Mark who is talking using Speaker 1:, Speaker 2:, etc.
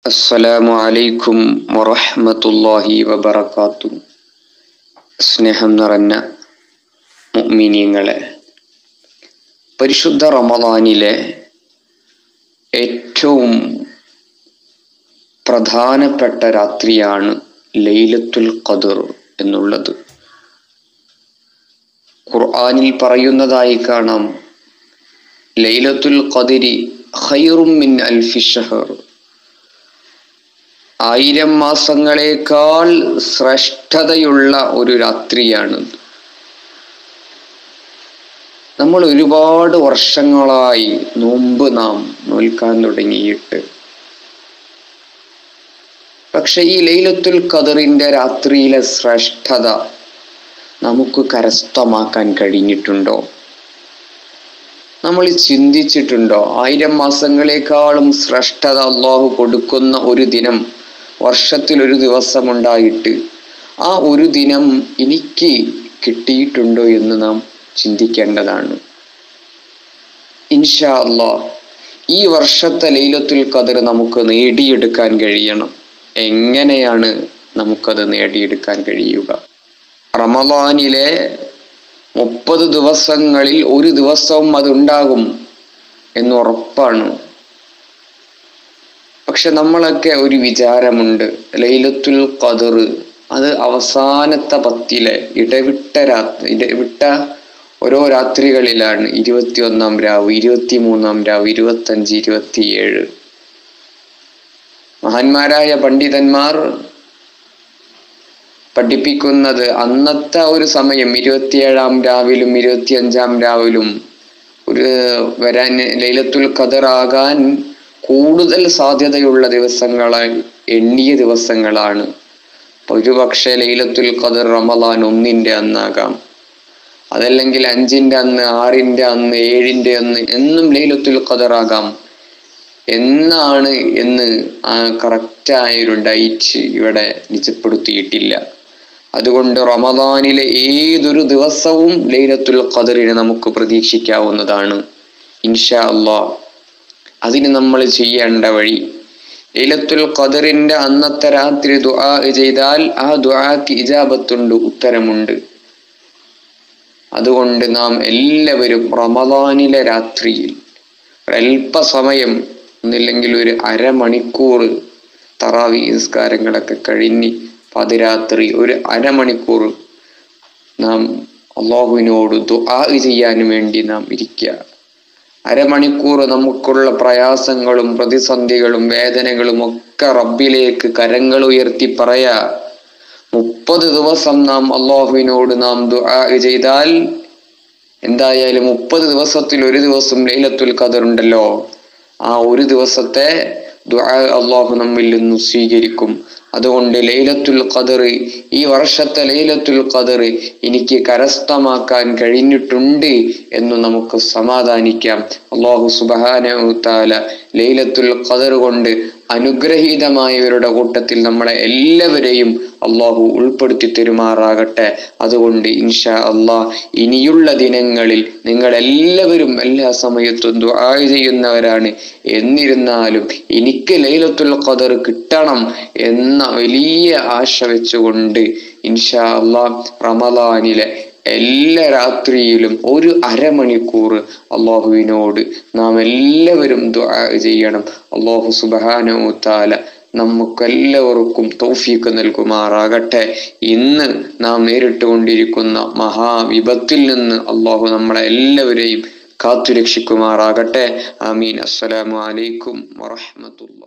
Speaker 1: അസ്സലാമു അലൈക്കും വറഹ്മത്തുള്ളാഹി വബറകാത്തു സ്നേഹം നിറഞ്ഞ മുഅ്മിനീങ്ങളെ പരിശുദ്ധ റമദാനിലെ ഏറ്റവും പ്രധാനപ്പെട്ട രാത്രിയാണ് ലൈലത്തുൽ ഖദർ എന്നുള്ളത് ഖുർആനിൽ പറയുന്നതായി കാണാം ലൈലത്തുൽ ഖദരി ഖൈറും മിൻ അൽഫി ഷഹർ ആയിരം മാസങ്ങളേക്കാൾ ശ്രേഷ്ഠതയുള്ള ഒരു രാത്രിയാണ് നമ്മൾ ഒരുപാട് വർഷങ്ങളായി നോമ്പ് നാം നോൽക്കാൻ തുടങ്ങിയിട്ട് പക്ഷെ ഈ ലൈലത്തുൽ ഖദറിന്റെ രാത്രിയിലെ ശ്രേഷ്ഠത നമുക്ക് കരസ്ഥമാക്കാൻ കഴിഞ്ഞിട്ടുണ്ടോ നമ്മൾ ചിന്തിച്ചിട്ടുണ്ടോ ആയിരം മാസങ്ങളെക്കാളും ശ്രേഷ്ഠത അള്ളാഹു കൊടുക്കുന്ന ഒരു ദിനം വർഷത്തിൽ ഒരു ദിവസം ഉണ്ടായിട്ട് ആ ഒരു ദിനം എനിക്ക് കിട്ടിയിട്ടുണ്ടോ എന്ന് നാം ചിന്തിക്കേണ്ടതാണ് ഇൻഷാ അള്ളാ ഈ വർഷത്തെ ലൈലത്തുൽ ഖദർ നമുക്ക് നേടിയെടുക്കാൻ കഴിയണം എങ്ങനെയാണ് നമുക്കത് നേടിയെടുക്കാൻ കഴിയുക റമദാനിലെ മുപ്പത് ദിവസങ്ങളിൽ ഒരു ദിവസവും അതുണ്ടാകും എന്ന് ഉറപ്പാണ് പക്ഷെ നമ്മളൊക്കെ ഒരു വിചാരമുണ്ട് ലൈലത്തുൽ ഖദർ അത് അവസാനത്തെ പത്തിലെ ഇടവിട്ട രാത്രി ഇടവിട്ട ഓരോ രാത്രികളിലാണ് ഇരുപത്തി ഒന്നാം രാവ് ഇരുപത്തി മൂന്നാം രാവ് ഇരുപത്തഞ്ച് ഇരുപത്തിയേഴ് മഹാന്മാരായ പണ്ഡിതന്മാർ പഠിപ്പിക്കുന്നത് അന്നത്തെ ഒരു സമയം ഇരുപത്തിയേഴാം രാവിലും ഇരുപത്തിയഞ്ചാം രാവിലും ഒരു വരാൻ ലൈലത്തുൽ ഖദർ ആകാൻ കൂടുതൽ സാധ്യതയുള്ള ദിവസങ്ങളായി എണ്ണിയ ദിവസങ്ങളാണ് ഒരുപക്ഷെ ലൈലത്തുൽ ഖദർ റമദാൻ ഒന്നിന്റെ അന്നാകാം അതല്ലെങ്കിൽ അഞ്ചിന്റെ അന്ന് ആറിന്റെ അന്ന് ഏഴിന്റെ അന്ന് എന്നും ലൈലത്തുൽ ഖദർ ആകാം എന്നാണ് എന്ന് ആ കറക്റ്റായ ഒരു ഡൈറ്റ് ഇവിടെ നിജപ്പെടുത്തിയിട്ടില്ല അതുകൊണ്ട് റമദാനിലെ ഏതൊരു ദിവസവും ലൈലത്തുൽ ഖദറിനെ നമുക്ക് പ്രതീക്ഷിക്കാവുന്നതാണ് ഇൻഷാ അള്ളാ അതിന് നമ്മൾ ചെയ്യേണ്ട വഴി ലൈലത്തുൽ ഖദറിന്റെ അന്നത്തെ രാത്രി ദുആ ചെയ്താൽ ആ ദുആക്ക് ഇജാബത്തുണ്ട് ഉത്തരമുണ്ട് അതുകൊണ്ട് നാം എല്ലാവരും റമദാനിലെ രാത്രിയിൽ ഒരല്പസമയം ഒന്നില്ലെങ്കിൽ ഒരു അരമണിക്കൂർ തറാവി നിസ്കാരങ്ങളൊക്കെ കഴിഞ്ഞ് പതിരാത്രി ഒരു അരമണിക്കൂർ നാം അള്ളാഹുവിനോട് ദുആ ചെയ്യാൻ വേണ്ടി നാം ഇരിക്കുക അരമണിക്കൂർ നമുക്കുള്ള പ്രയാസങ്ങളും പ്രതിസന്ധികളും വേദനകളും ഒക്കെ റബ്ബിലേക്ക് കരങ്ങൾ ഉയർത്തി പറയാ മുപ്പത് ദിവസം നാം അള്ളാഹുവിനോട് നാം ദുആ ചെയ്താൽ എന്തായാലും മുപ്പത് ദിവസത്തിൽ ഒരു ദിവസം ലൈലത്തുൽ ഖദർ ഉണ്ടല്ലോ ആ ഒരു ദിവസത്തെ ദുആ അള്ളാഹു നമ്മിൽ നിന്ന് സ്വീകരിക്കും അതുകൊണ്ട് ലൈലത്തുൽ ഖദർ ഈ വർഷത്തെ ലൈലത്തുൽ ഖദർ എനിക്ക് കരസ്ഥമാക്കാൻ കഴിഞ്ഞിട്ടുണ്ട് എന്ന് നമുക്ക് സമാധാനിക്കാം അള്ളാഹു സുബാന താല ലൈലത്തുൽ ഖദർ കൊണ്ട് അനുഗ്രഹീതമായവരുടെ കൂട്ടത്തിൽ നമ്മളെ എല്ലാവരെയും അള്ളാഹു ഉൾപ്പെടുത്തി തെരുമാറാകട്ടെ അതുകൊണ്ട് ഇൻഷാ അള്ളാഹ് ഇനിയുള്ള ദിനങ്ങളിൽ നിങ്ങൾ എല്ലാവരും എല്ലാ സമയത്തും ദുആ ചെയ്യുന്നവരാണ് എന്നിരുന്നാലും എനിക്ക് ലൈലത്തുൽ ഖദർ കിട്ടണം എന്ന വലിയ ആശ വെച്ചുകൊണ്ട് ഇൻഷാ അള്ളാഹ് റമദാനിലെ എല്ലാ രാത്രിയിലും ഒരു അരമണിക്കൂർ അള്ളാഹുവിനോട് നാം എല്ലാവരും ദുആ ചെയ്യണം അള്ളാഹു സുബാനോ താല നമുക്കെല്ലാവർക്കും തൗഫീക്ക് നൽകുമാറാകട്ടെ ഇന്ന് നാം നേരിട്ടുകൊണ്ടിരിക്കുന്ന മഹാവിപത്തിൽ നിന്ന് അള്ളാഹു നമ്മളെ എല്ലാവരെയും കാത്തുരക്ഷിക്കുമാറാകട്ടെ ആമീൻ അസ്സലാമു അലൈക്കും വറഹ്മത്തുള്ളാഹി